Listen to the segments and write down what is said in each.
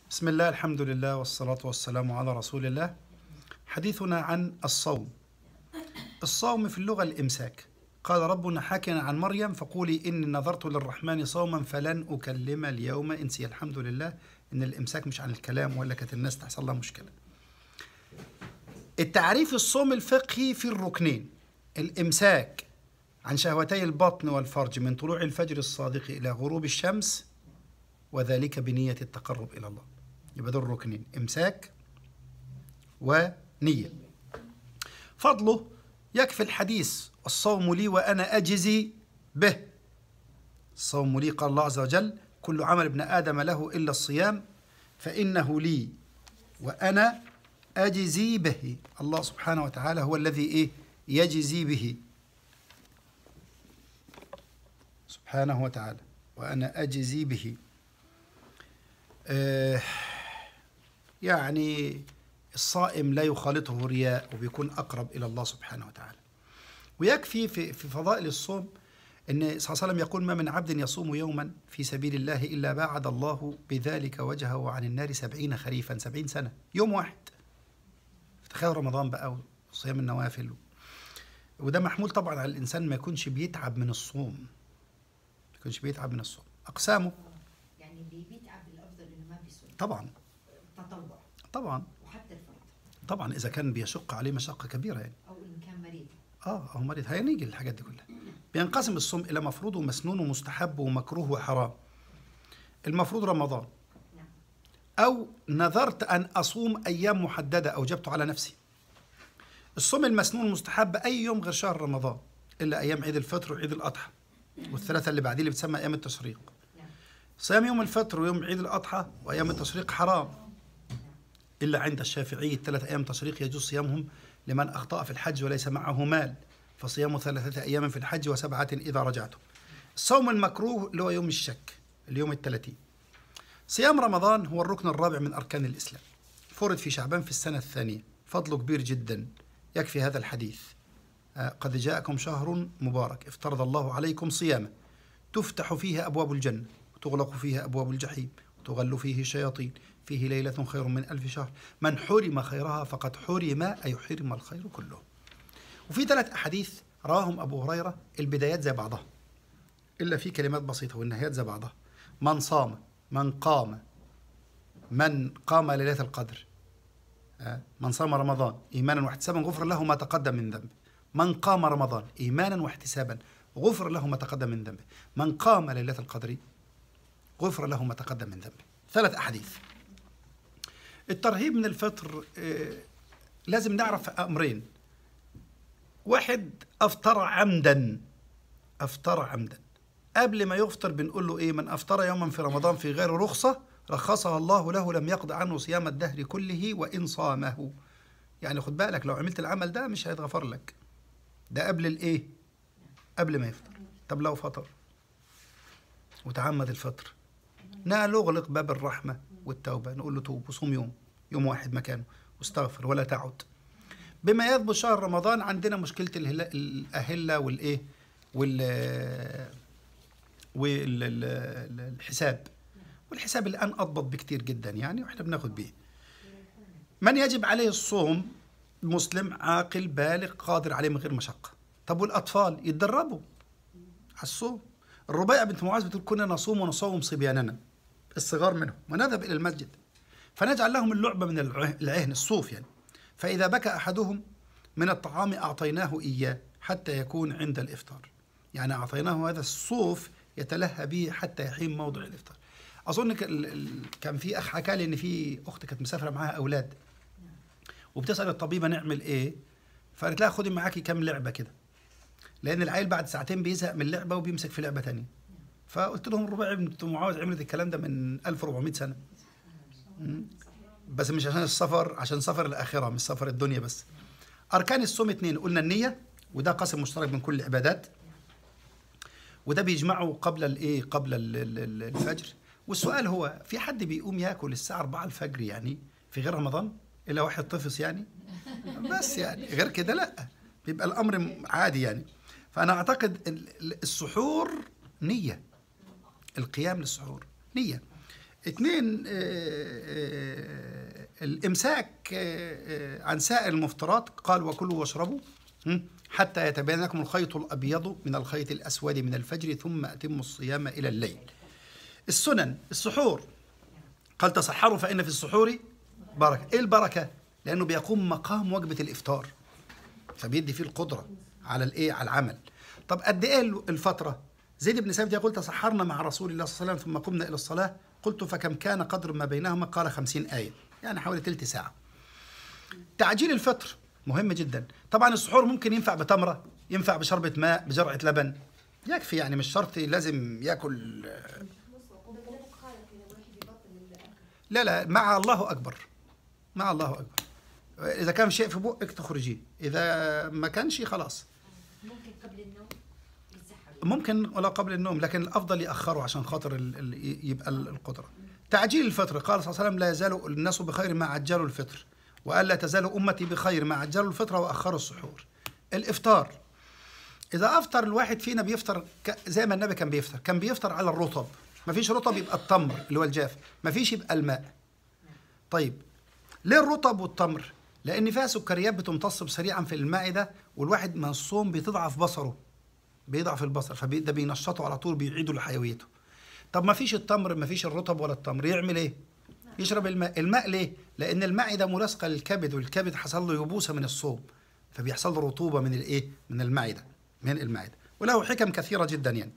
بسم الله الحمد لله والصلاة والسلام على رسول الله حديثنا عن الصوم الصوم في اللغة الإمساك قال ربنا حاكيا عن مريم فقولي إني نظرت للرحمن صوما فلن أكلم اليوم إنسي الحمد لله إن الإمساك مش عن الكلام ولا كانت الناس تحصل لها مشكلة التعريف الصوم الفقهي في الركنين الإمساك عن شهوتي البطن والفرج من طلوع الفجر الصادق إلى غروب الشمس وذلك بنية التقرب إلى الله يبقى دول الركنين إمساك ونية فضله يكفي الحديث الصوم لي وأنا أجزي به الصوم لي قال الله عز وجل كل عمل ابن آدم له إلا الصيام فإنه لي وأنا أجزي به الله سبحانه وتعالى هو الذي إيه يجزي به سبحانه وتعالى وأنا أجزي به آه يعني الصائم لا يخالطه رياء وبيكون أقرب إلى الله سبحانه وتعالى ويكفي في, في فضائل الصوم أن صلى الله عليه وسلم يقول ما من عبد يصوم يوما في سبيل الله إلا بعد الله بذلك وجهه عن النار سبعين خريفا سبعين سنة يوم واحد تخيل رمضان بقى وصيام النوافل وده محمول طبعا على الإنسان ما يكونش بيتعب من الصوم ما يكونش بيتعب من الصوم أقسامه يعني اللي بيتعب الافضل انه ما بيصوم طبعا تطوع طبعا وحتى الفرض طبعا إذا كان بيشق عليه مشقة كبيرة يعني او ان كان مريض اه هو مريض هينيجي الحاجات دي كلها بينقسم الصوم الى مفروض ومسنون ومستحب ومكروه وحرام المفروض رمضان نعم او نذرت ان اصوم ايام محدده اوجبت على نفسي الصوم المسنون مستحب اي يوم غير شهر رمضان الا ايام عيد الفطر وعيد الاضحى والثلاثه اللي بعديه اللي بتسمى ايام التشريق نعم صيام يوم الفطر ويوم عيد الاضحى وايام التشريق حرام الا عند الشافعي الثلاث ايام تشريق يجوز صيامهم لمن اخطا في الحج وليس معه مال فصيام ثلاثه ايام في الحج وسبعه اذا رجعتم الصوم المكروه اللي هو يوم الشك اليوم الثلاثين صيام رمضان هو الركن الرابع من اركان الاسلام فرض في شعبان في السنه الثانيه فضله كبير جدا يكفي هذا الحديث آه، قد جاءكم شهر مبارك افترض الله عليكم صيامه تفتح فيه ابواب الجنه وتغلق فيها ابواب الجحيم وتغل فيه الشياطين فيه ليله خير من الف شهر من حرم خيرها فقد حرم اي حرم الخير كله وفي ثلاث احاديث رواهم ابو هريره البدايات زي بعضها الا في كلمات بسيطه والنهايات زي بعضها من صام من قام من قام ليله القدر آه، من صام رمضان ايمانا واحتسابا غفر له ما تقدم من ذنبه من قام رمضان ايمانا واحتسابا غفر له ما تقدم من ذنبه من قام ليله القدر غفر له ما تقدم من ذنبه ثلاث احاديث الترهيب من الفطر آه، لازم نعرف امرين واحد افطر عمدا افطر عمدا قبل ما يفطر بنقول له ايه من افطر يوما في رمضان في غير رخصه رخصها الله له لم يقض عنه صيام الدهر كله وان صامه يعني خد بالك لو عملت العمل ده مش هيتغفر لك ده قبل الايه قبل ما يفطر طب لو فطر وتعمد الفطر نغلق باب الرحمه والتوبه نقول له توب وصوم يوم يوم واحد مكانه واستغفر ولا تعد بما يثبت شهر رمضان عندنا مشكله الهلا- الاهله والايه وال والحساب والحساب الان اضبط بكتير جدا يعني واحنا بناخد بيه من يجب عليه الصوم مسلم عاقل بالغ قادر عليه من غير مشقه طب والاطفال يتدربوا على الصوم الربيع بنت معاذ بتقول كنا نصوم ونصوم صبياننا الصغار منهم ونذهب الى المسجد فنجعل لهم اللعبه من العه- العهن الصوف يعني فاذا بكى احدهم من الطعام اعطيناه اياه حتى يكون عند الافطار يعني اعطيناه هذا الصوف يتلهى به حتى يحين موضع الافطار اظن ك- ال- ال- كان في اخ حكى لي ان في اخت كانت مسافره معاها اولاد وبتسال الطبيبه نعمل ايه فقالت لها خدي معاكي كام لعبه كده لان العيل بعد ساعتين بيزهق من لعبه وبيمسك في لعبه تانية فقلت لهم الربيع بنت معاذ عملت الكلام ده من 1400 سنه مم. بس مش عشان السفر عشان سفر الاخره مش سفر الدنيا بس اركان الصوم اثنين قلنا النيه وده قسم مشترك بين كل العبادات وده بيجمعه قبل الايه قبل ال- ال- ال- الفجر والسؤال هو في حد بيقوم ياكل الساعه 4 الفجر يعني في غير رمضان الا واحد طفس يعني بس يعني غير كده لا بيبقى الامر م- عادي يعني فانا اعتقد ال- ال- السحور نيه القيام للسحور نيه اثنين آه، آه، الامساك آه، آه، عن سائر المفطرات قال وكلوا واشربوا هم، حتى يتبين لكم الخيط الابيض من الخيط الاسود من الفجر ثم اتموا الصيام الى الليل. السنن السحور قال تصحروا فان في السحور بركه، ايه البركه؟ لانه بيقوم مقام وجبه الافطار. فبيدي فيه القدره على الايه؟ على العمل. طب قد ايه الفتره؟ زيد بن ثابت يقول تصحرنا مع رسول الله صلى الله عليه وسلم ثم قمنا الى الصلاه قلت فكم كان قدر ما بينهما قال خمسين آية يعني حوالي تلت ساعة تعجيل الفطر مهم جدا طبعا السحور ممكن ينفع بتمرة ينفع بشربة ماء بجرعة لبن يكفي يعني مش شرط لازم ياكل لا لا مع الله أكبر مع الله أكبر إذا كان شيء في بقك تخرجيه إذا ما كانش خلاص ممكن قبل النوم يتسحر ممكن ولو قبل النوم لكن الافضل ياخره عشان خاطر ال- ال- يبقى ال- القدره. تعجيل الفطر قال صلى الله عليه وسلم لا يزال الناس بخير ما عجلوا الفطر وقال لا تزال امتي بخير ما عجلوا الفطر واخروا السحور. الافطار اذا افطر الواحد فينا بيفطر ك- زي ما النبي كان بيفطر كان بيفطر على الرطب ما فيش رطب يبقى التمر اللي هو الجاف ما فيش يبقى الماء طيب ليه الرطب والتمر لان فيها سكريات بتمتص سريعا في المعده والواحد من الصوم بتضعف بصره بيضعف البصر فده بينشطه على طول بيعيده لحيويته طب ما فيش التمر ما فيش الرطب ولا التمر يعمل ايه يشرب الماء الماء ليه لان المعده ملاصقه للكبد والكبد حصل له يبوسه من الصوم فبيحصل له رطوبه من الايه من المعده من المعده وله حكم كثيره جدا يعني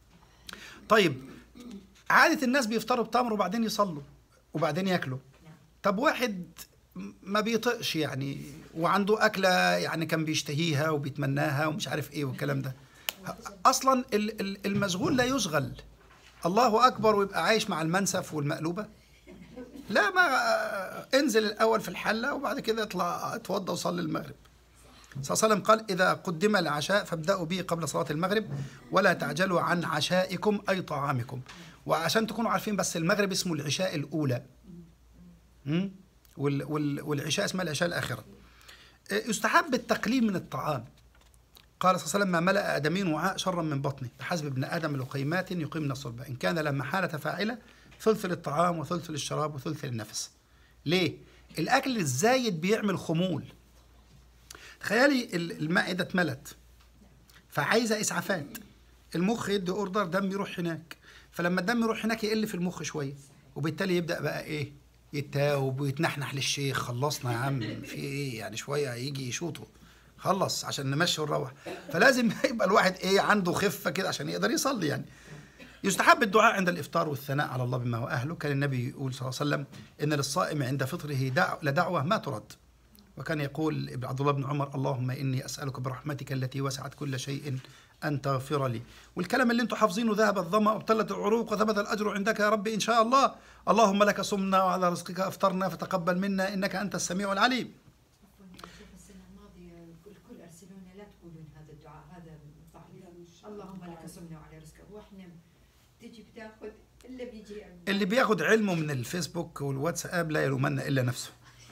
طيب عاده الناس بيفطروا بتمر وبعدين يصلوا وبعدين ياكلوا طب واحد ما بيطقش يعني وعنده أكلة يعني كان بيشتهيها وبيتمناها ومش عارف إيه والكلام ده أصلا ال- ال- المشغول لا يشغل الله أكبر ويبقى عايش مع المنسف والمقلوبة لا ما انزل الأول في الحلة وبعد كده اطلع اتوضى وصلي المغرب صلى الله عليه وسلم قال إذا قدم العشاء فابدأوا به قبل صلاة المغرب ولا تعجلوا عن عشائكم أي طعامكم وعشان تكونوا عارفين بس المغرب اسمه العشاء الأولى مم؟ وال وال والعشاء اسمها العشاء الآخرة آه، يستحب التقليل من الطعام قال صلى الله عليه وسلم ما ملأ آدمين وعاء شرا من بطنه بحسب ابن آدم لقيمات يقيمن الصلبة إن كان لا محالة فاعلة ثلث للطعام وثلث للشراب وثلث للنفس ليه؟ الأكل الزايد بيعمل خمول تخيلي ال- المائدة اتملت فعايزة إسعافات المخ يدي أوردر دم يروح هناك فلما الدم يروح هناك يقل في المخ شوية وبالتالي يبدأ بقى إيه يتاوب ويتنحنح للشيخ خلصنا يا عم في إيه يعني شوية هيجي يشوطه خلص عشان نمشي ونروح فلازم يبقى الواحد إيه عنده خفة كده عشان يقدر يصلي يعني يستحب الدعاء عند الافطار والثناء على الله بما هو اهله كان النبي يقول صلى الله عليه وسلم ان للصائم عند فطره دع لدعوه ما ترد وكان يقول ابن عبد الله بن عمر اللهم اني اسالك برحمتك التي وسعت كل شيء ان تغفر لي والكلام اللي انتم حافظينه ذهب الظما وابتلت العروق وثبت الاجر عندك يا رب ان شاء الله اللهم لك صمنا وعلى رزقك افطرنا فتقبل منا انك انت السميع العليم عفوا شوف السنة الماضية الكل أرسلونا لا تقولون هذا الدعاء هذا ضعيف اللهم لك صمنا وعلى رزقك واحنا تجي بتاخذ إلا بيجي اللي بياخد علمه من الفيسبوك والواتساب لا يلومن الا نفسه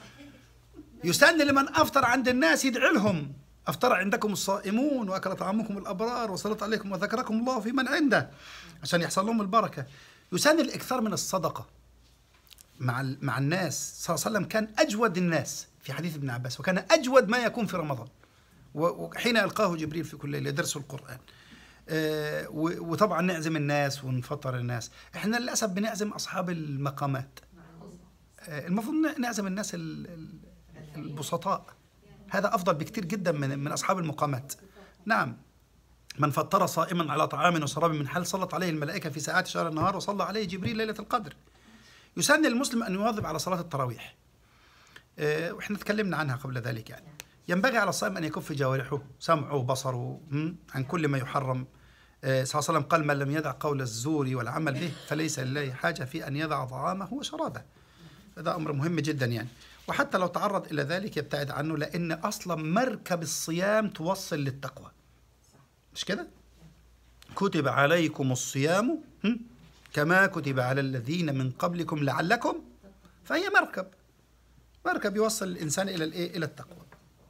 يسن لمن افطر عند الناس يدعي لهم افطر عندكم الصائمون واكل طعامكم الابرار وصلت عليكم وذكركم الله في من عنده عشان يحصل لهم البركه يسن الاكثار من الصدقه مع ال- مع الناس صلى الله عليه وسلم كان اجود الناس في حديث ابن عباس وكان اجود ما يكون في رمضان و- وحين يلقاه جبريل في كل ليله يدرس القران آه، و- وطبعا نعزم الناس ونفطر الناس احنا للاسف بنعزم اصحاب المقامات آه، المفروض ن- نعزم الناس ال- ال- البسطاء هذا افضل بكتير جدا من من اصحاب المقامات نعم من فطر صائما على طعام وشراب من حل صلت عليه الملائكه في ساعات شهر النهار وصلى عليه جبريل ليله القدر يسن المسلم ان يواظب على صلاه التراويح آه، واحنا تكلمنا عنها قبل ذلك يعني ينبغي على الصائم ان يكف جوارحه سمعه بصره م، عن كل ما يحرم آه، صلى الله عليه وسلم قال من لم يدع قول الزور والعمل به فليس لله حاجه في ان يدع طعامه وشرابه هذا امر مهم جدا يعني وحتى لو تعرض الى ذلك يبتعد عنه لان اصلا مركب الصيام توصل للتقوى مش كده كتب عليكم الصيام هم؟ كما كتب على الذين من قبلكم لعلكم فهي مركب مركب يوصل الانسان الى الايه الى التقوى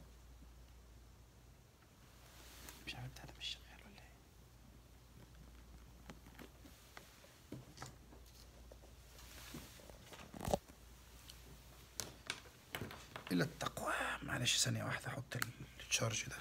مش عارف هذا مش شغال ولا ايه إلا التقوى معلش ثانية واحدة أحط التشارج ده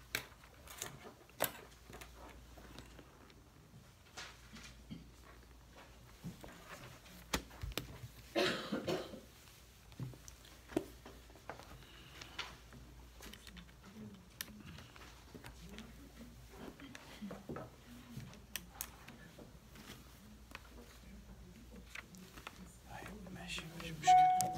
ماشي ماشي مشكلة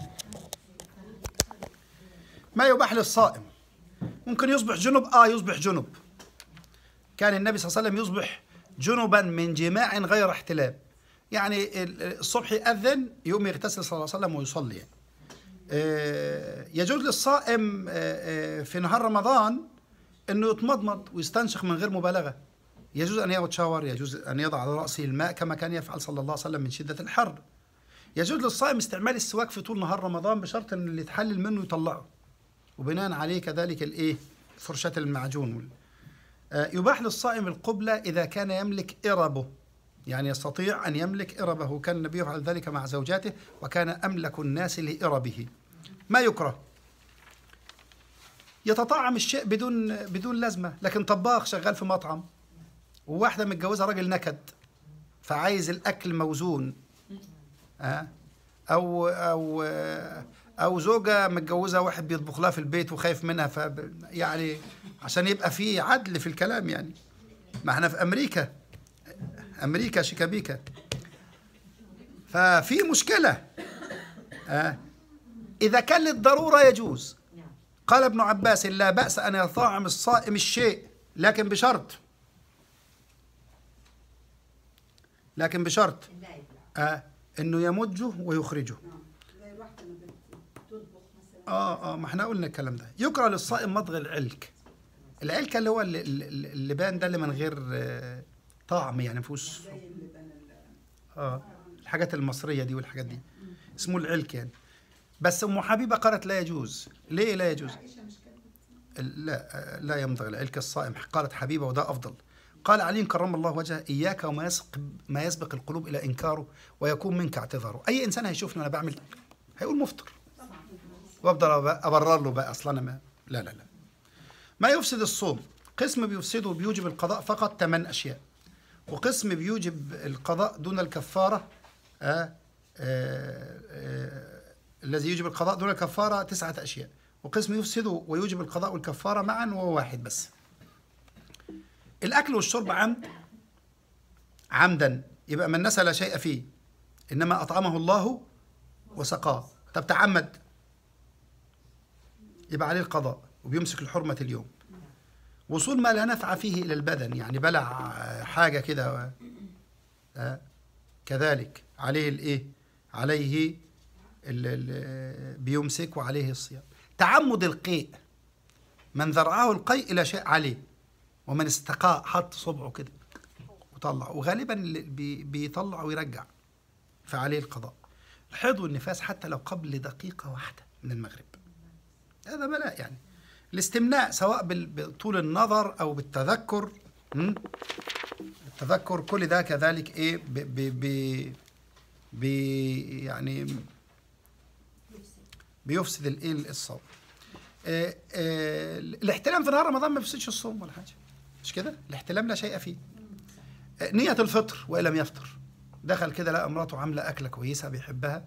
ما يباح للصائم ممكن يصبح جنب اه يصبح جنب كان النبي صلى الله عليه وسلم يصبح جنبا من جماع غير احتلام يعني ال- الصبح يأذن يقوم يغتسل صلى الله عليه وسلم ويصلي يعني. آه، يجوز للصائم آه، آه، في نهار رمضان انه يتمضمض ويستنشق من غير مبالغه يجوز ان يتشاور يجوز ان يضع على راسه الماء كما كان يفعل صلى الله عليه وسلم من شده الحر يجوز للصائم استعمال السواك في طول نهار رمضان بشرط ان اللي يتحلل منه يطلعه وبناء عليه كذلك الايه فرشاه المعجون وال- آه، يباح للصائم القبلة إذا كان يملك إربه يعني يستطيع أن يملك إربه كان النبي يفعل ذلك مع زوجاته وكان أملك الناس لإربه ما يكره يتطعم الشيء بدون بدون لازمة لكن طباخ شغال في مطعم وواحدة متجوزة راجل نكد فعايز الأكل موزون أه؟ أو أو أو زوجة متجوزة واحد بيطبخ لها في البيت وخايف منها ف يعني عشان يبقى في عدل في الكلام يعني ما احنا في أمريكا أمريكا شيكابيكا ففي مشكلة أه؟ إذا كان للضرورة يجوز نعم قال ابن عباس لا بأس أن يطعم الصائم الشيء لكن بشرط لكن بشرط لا يبلع آه انه يمجه ويخرجه زي الواحدة اللي بتطبخ مثلا اه اه ما احنا قلنا الكلام ده يكره للصائم مضغ العلك العلك اللي هو اللي- اللي- اللبان ده اللي من غير آه، طعم يعني مفيهوش زي اللبن ال- اه الحاجات المصريه دي والحاجات دي اسمه العلك يعني بس ام حبيبه قالت لا يجوز ليه لا يجوز عائشة مش كانت لا لا يمضغ العلك الصائم قالت حبيبه وده افضل قال علي كرم الله وجهه اياك وما يسبق ما يسبق القلوب الى انكاره ويكون منك اعتذاره اي انسان هيشوفني وانا بعمل هيقول مفطر وافضل أب- ابرر له بقى اصلا انا ما لا لا لا ما يفسد الصوم قسم بيفسده بيوجب القضاء فقط ثمان اشياء وقسم بيوجب القضاء دون الكفاره آه آه آه الذي يوجب القضاء دون الكفاره تسعه اشياء وقسم يفسد ويوجب القضاء والكفاره معا وهو واحد بس الاكل والشرب عمد عمدا يبقى من نسى لا شيء فيه انما اطعمه الله وسقاه طب تعمد يبقى عليه القضاء وبيمسك الحرمة اليوم وصول ما لا نفع فيه إلى البدن يعني بلع آه، حاجة كده آه، كذلك عليه الإيه عليه ال- ال- بيمسك وعليه الصيام تعمد القيء من ذرعه القيء إلى شيء عليه ومن استقاء حط صبعه كده وطلع وغالبا اللي بي- بيطلع ويرجع فعليه القضاء الحيض والنفاس حتى لو قبل دقيقة واحدة من المغرب هذا بلاء يعني الاستمناء سواء بال- بطول النظر أو بالتذكر م? التذكر كل ده كذلك إيه ب ب ب ب يعني بيفسد الايه الصوم آه، آه، الاحتلام في نهار رمضان ما بيفسدش الصوم ولا حاجه مش كده الاحتلام لا شيء فيه آه، نية الفطر وإن لم يفطر دخل كده لقى مراته عاملة أكلة كويسة بيحبها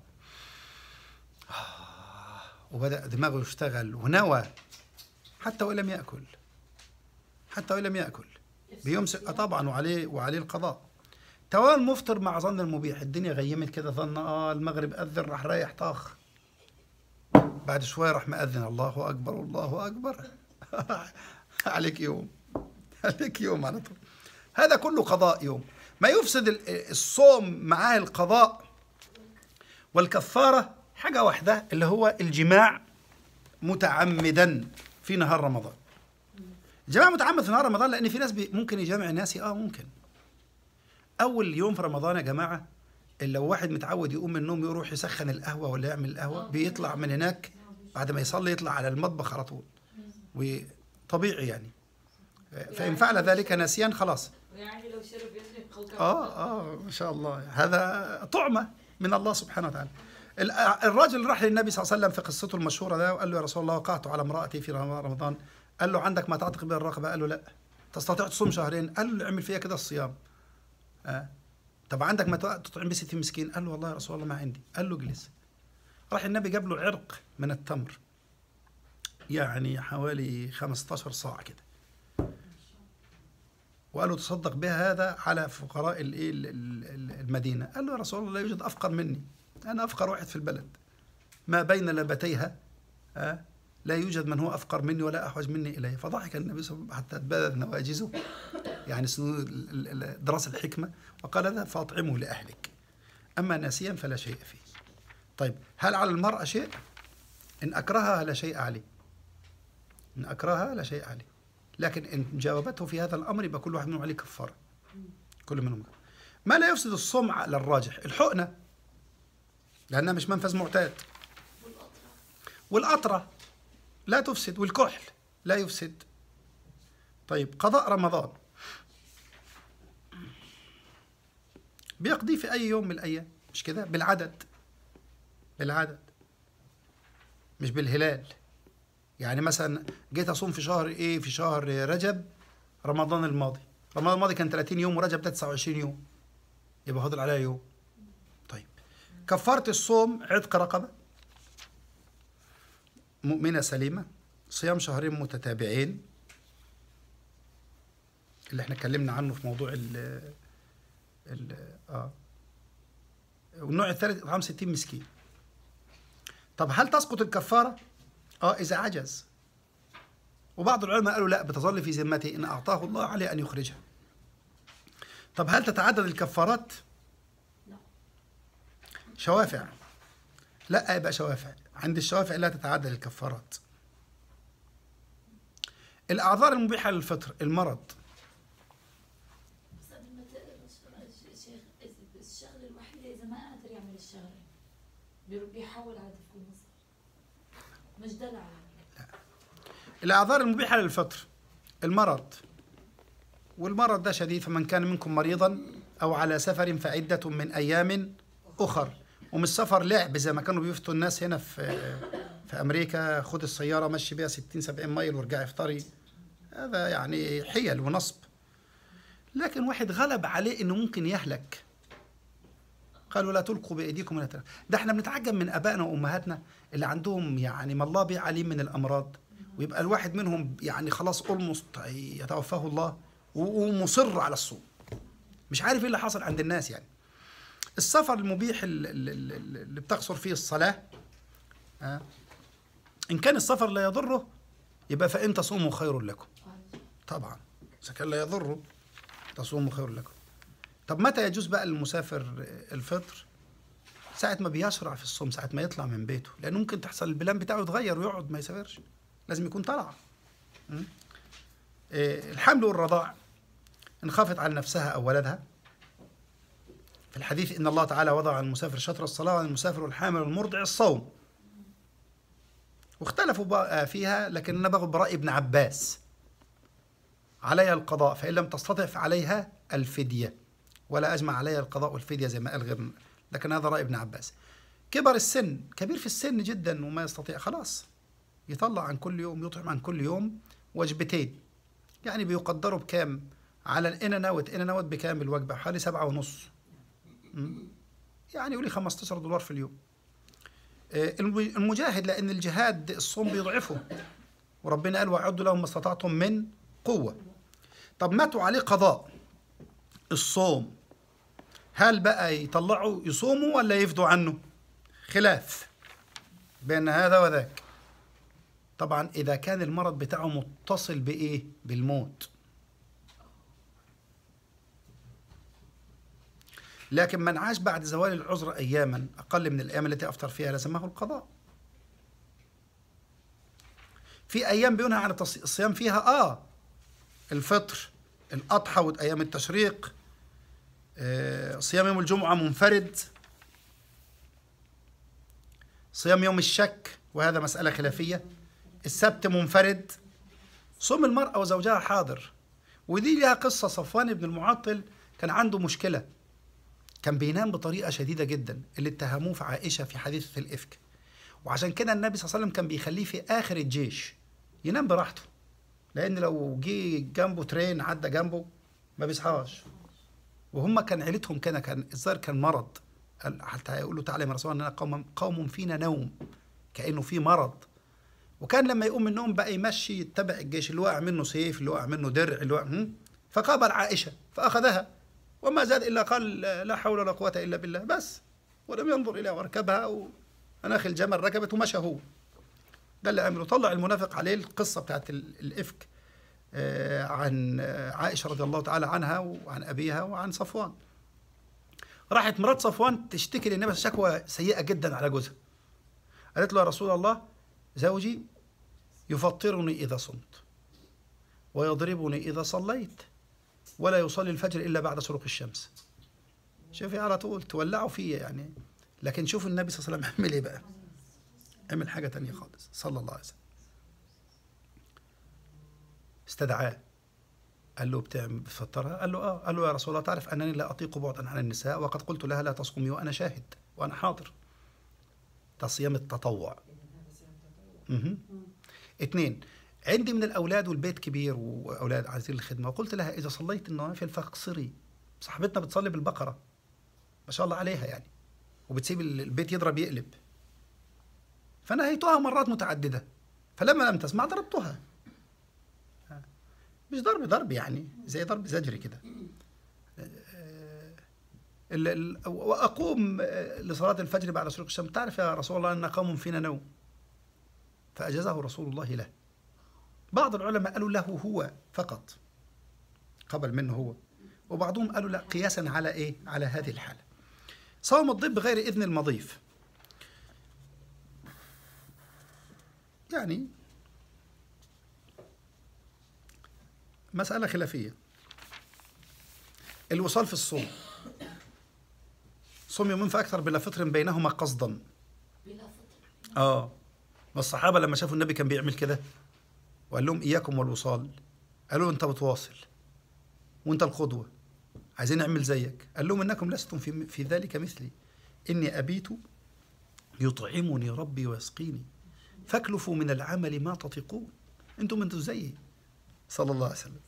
آه، وبدأ دماغه يشتغل ونوى حتى وإن لم يأكل حتى وإن لم يأكل بيمسك آه طبعا وعليه وعليه القضاء توالي المفطر مع ظن المبيح الدنيا غيمت كده ظن اه المغرب أذن راح رايح طاخ بعد شوية راح مأذن الله أكبر الله أكبر عليك يوم عليك يوم على طول هذا كله قضاء يوم ما يفسد ال- الصوم معاه القضاء والكفارة حاجة واحدة اللي هو الجماع متعمدا في نهار رمضان الجماع متعمد في نهار رمضان لأن في ناس بي ممكن يجامع ناسي اه ممكن أول يوم في رمضان يا جماعة اللي لو واحد متعود يقوم من النوم يروح يسخن القهوة ولا يعمل القهوة بيطلع من هناك بعد ما يصلي يطلع على المطبخ على طول وطبيعي يعني فإن فعل ذلك ناسيا خلاص ويعني لو شرب يشرب خلقه اه اه ما شاء الله هذا طعمه من الله سبحانه وتعالى ال- الراجل اللي راح للنبي صلى الله عليه وسلم في قصته المشهوره ده وقال له يا رسول الله وقعت على امراتي في رمضان قال له عندك ما تعتق به الرقبه قال له لا تستطيع تصوم شهرين قال له اعمل فيها كده الصيام آه. طب عندك ما تطعم به 60 مسكين قال له والله يا رسول الله ما عندي قال له اجلس راح النبي جاب له عرق من التمر يعني حوالي 15 صاع كده وقال له تصدق بها هذا على فقراء الايه ال- ال- ال- المدينه قال له يا رسول الله لا يوجد افقر مني انا افقر واحد في البلد ما بين لبتيها آه، لا يوجد من هو افقر مني ولا احوج مني اليه فضحك النبي صلى الله عليه وسلم حتى تبادت نواجزه يعني سنون ال- ال- ال- دراسه الحكمه وقال ذا فاطعمه لاهلك اما ناسيا فلا شيء فيه طيب هل على المراه شيء ان اكرهها لا شيء عليه ان اكرهها لا شيء عليه لكن ان جاوبته في هذا الامر يبقى كل واحد منهم عليه كفاره كل منهم ما لا يفسد الصوم على الراجح الحقنه لانها مش منفذ معتاد والقطره لا تفسد والكحل لا يفسد طيب قضاء رمضان بيقضيه في اي يوم من الايام مش كده بالعدد بالعدد مش بالهلال يعني مثلا جيت اصوم في شهر ايه في شهر رجب رمضان الماضي رمضان الماضي كان 30 يوم ورجب ده 29 يوم يبقى فاضل عليها يوم طيب كفاره الصوم عتق رقبه مؤمنه سليمه صيام شهرين متتابعين اللي احنا اتكلمنا عنه في موضوع ال ال اه والنوع الثالث اطعام 60 مسكين طب هل تسقط الكفاره اه اذا عجز وبعض العلماء قالوا لا بتظل في ذمته ان اعطاه الله عليه ان يخرجها طب هل تتعدد الكفارات لا. شوافع لا يبقى شوافع عند الشوافع لا تتعدد الكفارات الاعذار المبيحه للفطر المرض بس قبل ما تقرا الشيخ الشغله الوحيده اذا ما قادر يعمل الشغله بيروح بيحول على دفع المصدر مش دلع يعني الأعذار المبيحة للفطر المرض والمرض ده شديد فمن كان منكم مريضا أو على سفر فعدة من أيام أخر ومش سفر لعب زي ما كانوا بيفتوا الناس هنا في في أمريكا خد السيارة مشي بيها 60 70 ميل وارجعي افطري هذا يعني حيل ونصب لكن واحد غلب عليه إنه ممكن يهلك قالوا لا تلقوا بأيديكم إلى التهلكة. ده احنا بنتعجب من آبائنا وأمهاتنا اللي عندهم يعني ما الله به عليم من الأمراض ويبقى الواحد منهم يعني خلاص اولموست يتوفاه الله و- ومصر على الصوم مش عارف ايه اللي حصل عند الناس يعني السفر المبيح ال- ال- ال- اللي بتقصر فيه الصلاة آه، إن كان السفر لا يضره يبقى فإن تصوموا خير لكم طبعا إذا كان لا يضره تصوموا خير لكم طب متى يجوز بقى للمسافر الفطر ساعة ما بيشرع في الصوم ساعة ما يطلع من بيته لأنه ممكن تحصل البلان بتاعه يتغير ويقعد ما يسافرش لازم يكون طلع م? إيه، الحمل والرضاع إن خافت على نفسها أو ولدها في الحديث إن الله تعالى وضع عن المسافر شطر الصلاة وعن المسافر والحامل والمرضع الصوم واختلفوا بقى فيها لكن أنا باخد برأي ابن عباس عليها القضاء فإن لم تستطع فعليها الفدية ولا أجمع عليها القضاء والفدية زي ما قال غيرنا لكن هذا رأي ابن عباس كبر السن كبير في السن جدا وما يستطيع خلاص يطلع عن كل يوم يطعم عن كل يوم وجبتين يعني بيقدروا بكام على الان نوت ان نوت بكام الوجبه حوالي سبعة ونص م? يعني يقولي 15 دولار في اليوم آه، الم- المجاهد لان الجهاد الصوم بيضعفه وربنا قال واعدوا لهم ما استطعتم من قوه طب ماتوا عليه قضاء الصوم هل بقى يطلعوا يصوموا ولا يفدوا عنه خلاف بين هذا وذاك طبعا إذا كان المرض بتاعه متصل بإيه؟ بالموت لكن من عاش بعد زوال العذر أياما أقل من الأيام التي أفطر فيها لزمه القضاء في أيام بينهى عن التص- الصيام فيها آه الفطر الأضحى وأيام التشريق آه، صيام يوم الجمعة منفرد صيام يوم الشك وهذا مسألة خلافية السبت منفرد صوم المرأة وزوجها حاضر ودي لها قصة صفوان بن المعطل كان عنده مشكلة كان بينام بطريقة شديدة جدا اللي اتهموه في عائشة في حادثة الإفك وعشان كده النبي صلى الله عليه وسلم كان بيخليه في آخر الجيش ينام براحته لأن لو جه جنبه ترين عدى جنبه ما بيصحاش وهم كان عيلتهم كده كان الظاهر كان مرض قال- حتى يقولوا تعالى يا رسول الله اننا قوم قوم فينا نوم كانه في مرض وكان لما يقوم من النوم بقى يمشي يتبع الجيش اللي وقع منه سيف اللي وقع منه درع اللي وقع هم؟ فقابل عائشه فاخذها وما زاد الا قال لا حول ولا قوه الا بالله بس ولم ينظر اليها وركبها ومناخ الجمل ركبت ومشى هو ده اللي عمله طلع المنافق عليه القصه بتاعت ال- الافك آه، عن آه، عائشه رضي الله تعالى عنها وعن ابيها وعن صفوان راحت مرات صفوان تشتكي للنبي شكوى سيئه جدا على جوزها قالت له يا رسول الله زوجي يفطرني اذا صمت ويضربني اذا صليت ولا يصلي الفجر الا بعد شروق الشمس شوفي على طول تولعوا فيه يعني لكن شوف النبي صلى الله عليه وسلم عمل ايه بقى عمل حاجه تانية خالص صلى الله عليه وسلم استدعاه قال له بتعمل بتفطرها؟ قال له اه قال له يا رسول الله تعرف انني لا اطيق بعدا عن النساء وقد قلت لها لا تصومي وانا شاهد وانا حاضر ده صيام التطوع مهم. اثنين عندي من الاولاد والبيت كبير واولاد عايزين الخدمه وقلت لها اذا صليت النوافل فاقصري صاحبتنا بتصلي بالبقره ما شاء الله عليها يعني وبتسيب البيت يضرب يقلب فنهيتها مرات متعدده فلما لم تسمع ضربتها مش ضرب ضرب يعني زي ضرب زجري كده ال- ال- واقوم آه، لصلاه الفجر بعد شروق الشمس تعرف يا رسول الله ان قوم فينا نوم فاجازه رسول الله له بعض العلماء قالوا له هو فقط قبل منه هو وبعضهم قالوا لا قياسا على ايه على هذه الحاله صوم الضيف بغير اذن المضيف يعني مسألة خلافية الوصال في الصوم صوم يومين فأكثر بلا فطر بينهما قصدا بلا فطر اه ما الصحابة لما شافوا النبي كان بيعمل كده وقال لهم إياكم والوصال قالوا له أنت بتواصل وأنت القدوة عايزين نعمل زيك قال لهم إنكم لستم في, في ذلك مثلي إني أبيت يطعمني ربي ويسقيني فاكلفوا من العمل ما تطيقون أنتم أنتم زيي صلى الله عليه وسلم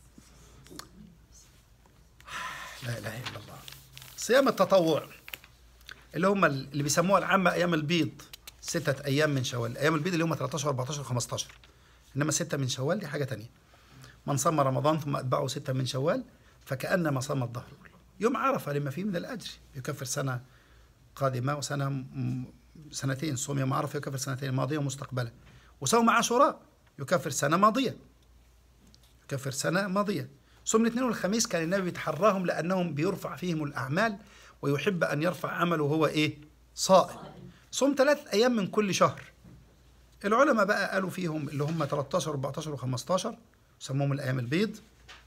لا إله إلا الله صيام التطوع اللي هم اللي بيسموها العامة أيام البيض ستة أيام من شوال أيام البيض اللي هم 13 14 15 إنما ستة من شوال دي حاجة تانية من صام رمضان ثم أتبعه ستة من شوال فكأنما صام الظهر كله يوم عرفة لما فيه من الأجر يكفر سنة قادمة وسنة م- سنتين صوم يوم عرفة يكفر سنتين ماضية ومستقبلة وصوم عاشوراء يكفر سنة ماضية يكفر سنة ماضية صوم الاثنين والخميس كان النبي بيتحراهم لأنهم بيرفع فيهم الأعمال ويحب أن يرفع عمله وهو إيه صائم صوم ثلاث أيام من كل شهر العلماء بقى قالوا فيهم اللي هم 13 14 و15 سموهم الأيام البيض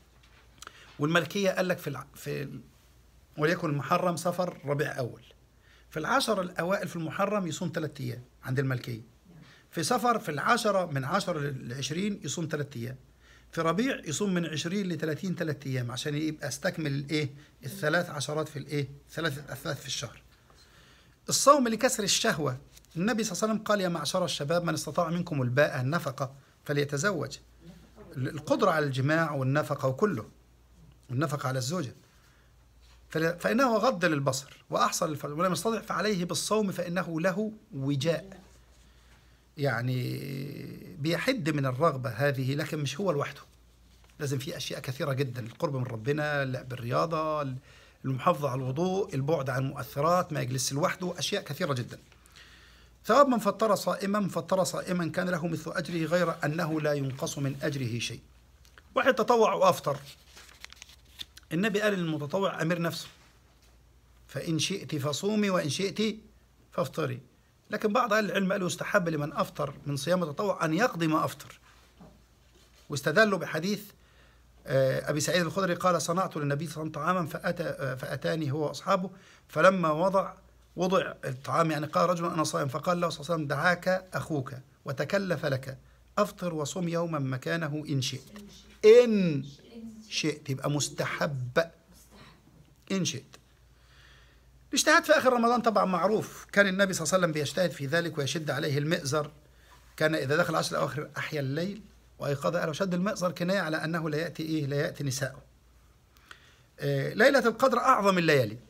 والملكية قال لك في الع... في ال- وليكن المحرم صفر ربيع أول في العشر الأوائل في المحرم يصوم ثلاث أيام عند الملكية في سفر في العشرة من عشرة لعشرين يصوم ثلاث أيام في ربيع يصوم من 20 ل 30 ثلاث ايام عشان يبقى استكمل الايه الثلاث عشرات في الايه ثلاثه اثلاث في الشهر الصوم لكسر الشهوه النبي صلى الله عليه وسلم قال يا معشر الشباب من استطاع منكم الباءة النفقه فليتزوج القدره على الجماع والنفقه وكله والنفقه على الزوجه فل- فانه غض للبصر واحصل للفرج ولم يستطع فعليه بالصوم فانه له وجاء يعني بيحد من الرغبة هذه لكن مش هو لوحده لازم في أشياء كثيرة جدا القرب من ربنا اللعب بالرياضة المحافظة على الوضوء البعد عن المؤثرات ما يجلس لوحده أشياء كثيرة جدا ثواب من فطر صائما من فطر صائما كان له مثل أجره غير أنه لا ينقص من أجره شيء واحد تطوع وأفطر النبي قال للمتطوع أمير نفسه فإن شئت فصومي وإن شئت فافطري لكن بعض أهل العلم قالوا يستحب لمن أفطر من صيام التطوع أن يقضي ما أفطر واستدلوا بحديث آه، أبي سعيد الخدري قال صنعت للنبي صلى الله عليه وسلم طعاما فأتى آه، فأتاني هو وأصحابه فلما وضع وضع الطعام يعني قال رجل أنا صائم فقال له صلى الله عليه وسلم دعاك أخوك وتكلف لك أفطر وصم يوما مكانه إن شئت إن شئت يبقى مستحب مستحب إن شئت الاجتهاد في آخر رمضان طبعا معروف كان النبي صلى الله عليه وسلم بيجتهد في ذلك ويشد عليه المئزر كان إذا دخل العشر الأواخر أحيا الليل وأيقظ أهله شد المئزر كناية على أنه لا يأتي إيه لا يأتي نساءه آه، ليلة القدر أعظم الليالي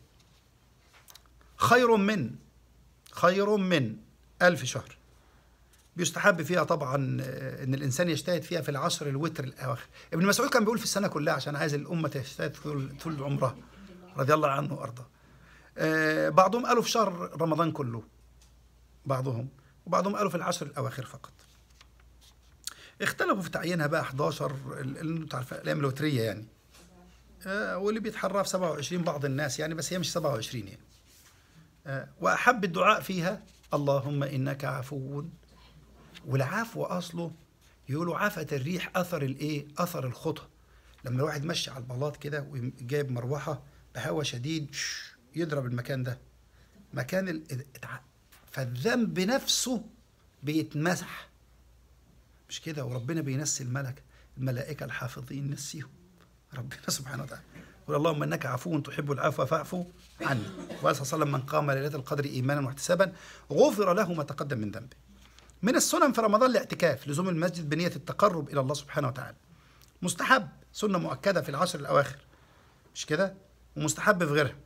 خير من خير من ألف شهر بيستحب فيها طبعا آه، ان الانسان يجتهد فيها في العشر الوتر الاواخر ابن مسعود كان بيقول في السنه كلها عشان عايز الامه تجتهد طول طول عمرها رضي الله عنه وارضاه آه، بعضهم قالوا في شهر رمضان كله بعضهم وبعضهم قالوا في العشر الاواخر فقط اختلفوا في تعيينها بقى 11 ال- ال- انتوا عارفين الايام الوتريه يعني آه، واللي بيتحرى في 27 بعض الناس يعني بس هي مش 27 يعني آه، واحب الدعاء فيها اللهم انك عفو والعفو اصله يقولوا عفت الريح اثر الايه اثر الخطى لما الواحد مشي على البلاط كده وجايب مروحه بهواء شديد شش، يضرب المكان ده مكان ال... اتع- فالذنب نفسه بيتمسح مش كده وربنا بينسي الملك الملائكه الحافظين نسيهم ربنا سبحانه وتعالى يقول اللهم انك عفو تحب العفو فاعفو عني وقال صلى الله عليه وسلم من قام ليله القدر ايمانا واحتسابا غفر له ما تقدم من ذنبه من السنن في رمضان الاعتكاف لزوم المسجد بنية التقرب إلى الله سبحانه وتعالى مستحب سنة مؤكدة في العشر الأواخر مش كده ومستحب في غيرها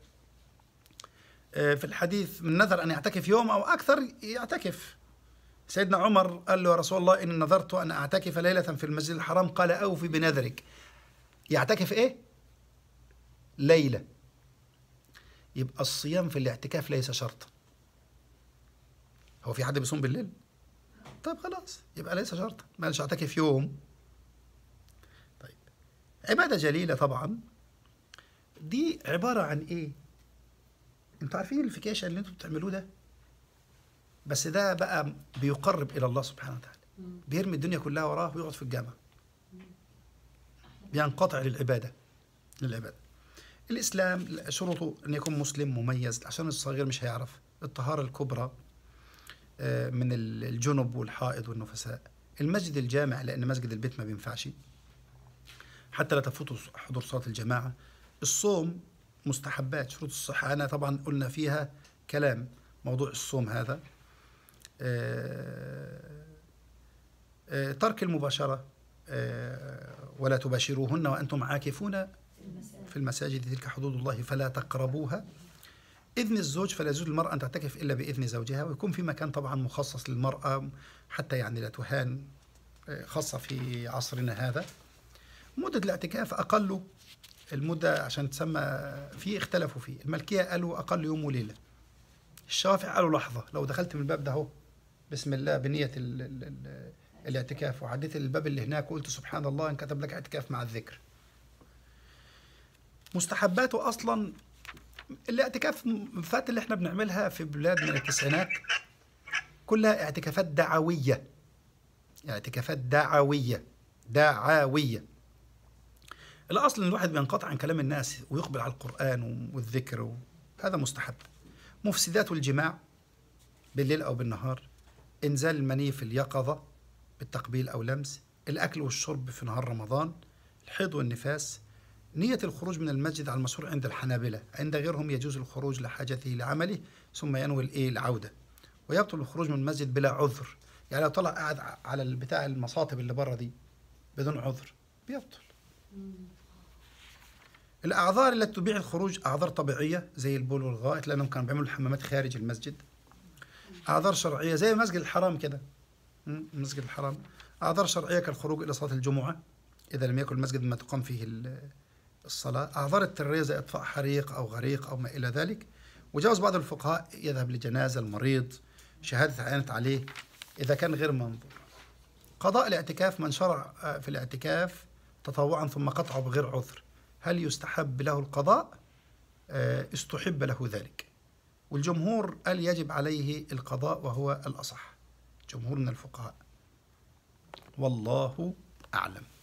آه، في الحديث من نذر أن يعتكف يوم أو أكثر يعتكف سيدنا عمر قال له يا رسول الله إن نذرت أن أعتكف ليلة في المسجد الحرام قال أوفي بنذرك يعتكف إيه؟ ليلة يبقى الصيام في الاعتكاف ليس شرطا هو في حد بيصوم بالليل؟ طيب خلاص يبقى ليس شرطا ما قالش اعتكف يوم طيب عبادة جليلة طبعا دي عبارة عن ايه انتوا عارفين الفيكيشن اللي انتوا بتعملوه ده بس ده بقى بيقرب الى الله سبحانه وتعالى بيرمي الدنيا كلها وراه ويقعد في الجامع بينقطع للعبادة للعبادة الإسلام شروطه أن يكون مسلم مميز عشان الصغير مش هيعرف الطهارة الكبرى آه، من ال- الجنب والحائض والنفساء المسجد الجامع لأن مسجد البيت ما بينفعش حتى لا تفوت حضور صلاة الجماعة الصوم مستحبات شروط الصحة أنا طبعا قلنا فيها كلام موضوع الصوم هذا آه، آه، ترك المباشرة آه، ولا تباشروهن وأنتم عاكفون في المساجد تلك حدود الله فلا تقربوها إذن الزوج فلا يجوز للمرأة أن تعتكف إلا بإذن زوجها ويكون في مكان طبعا مخصص للمرأة حتى يعني لا تهان آه، خاصة في عصرنا هذا مدة الاعتكاف أقل المدة عشان تسمى في اختلفوا فيه الملكية قالوا أقل يوم وليلة الشوافع قالوا لحظة لو دخلت من الباب ده اهو بسم الله بنية ال ال ال الاعتكاف وعديت الباب اللي هناك وقلت سبحان الله انكتب لك اعتكاف مع الذكر مستحباته أصلا الاعتكاف فات اللي احنا بنعملها في بلاد من التسعينات كلها اعتكافات دعوية اعتكافات دعوية دعوية الأصل إن الواحد بينقطع عن كلام الناس ويقبل على القرآن والذكر و... هذا مستحب مفسدات الجماع بالليل أو بالنهار إنزال المني في اليقظة بالتقبيل أو لمس الأكل والشرب في نهار رمضان الحيض والنفاس نية الخروج من المسجد على المشهور عند الحنابلة عند غيرهم يجوز الخروج لحاجته لعمله ثم ينوي الإيه العودة ويبطل الخروج من المسجد بلا عذر يعني لو طلع قاعد على البتاع المصاطب اللي بره دي بدون عذر بيبطل الأعذار التي تبيع الخروج أعذار طبيعية زي البول والغائط لأنهم كانوا بيعملوا الحمامات خارج المسجد أعذار شرعية زي مسجد الحرام كده م? مسجد الحرام أعذار شرعية كالخروج إلى صلاة الجمعة إذا لم يكن المسجد ما تقام فيه ال- الصلاة أعذار اضطرارية زي إطفاء حريق أو غريق أو ما إلى ذلك وجاوز بعض الفقهاء يذهب لجنازة المريض شهادة عينت عليه إذا كان غير منظور قضاء الاعتكاف من شرع آه، في الاعتكاف تطوعا ثم قطعه بغير عذر هل يستحب له القضاء آه، استحب له ذلك والجمهور قال يجب عليه القضاء وهو الأصح جمهور من الفقهاء والله أعلم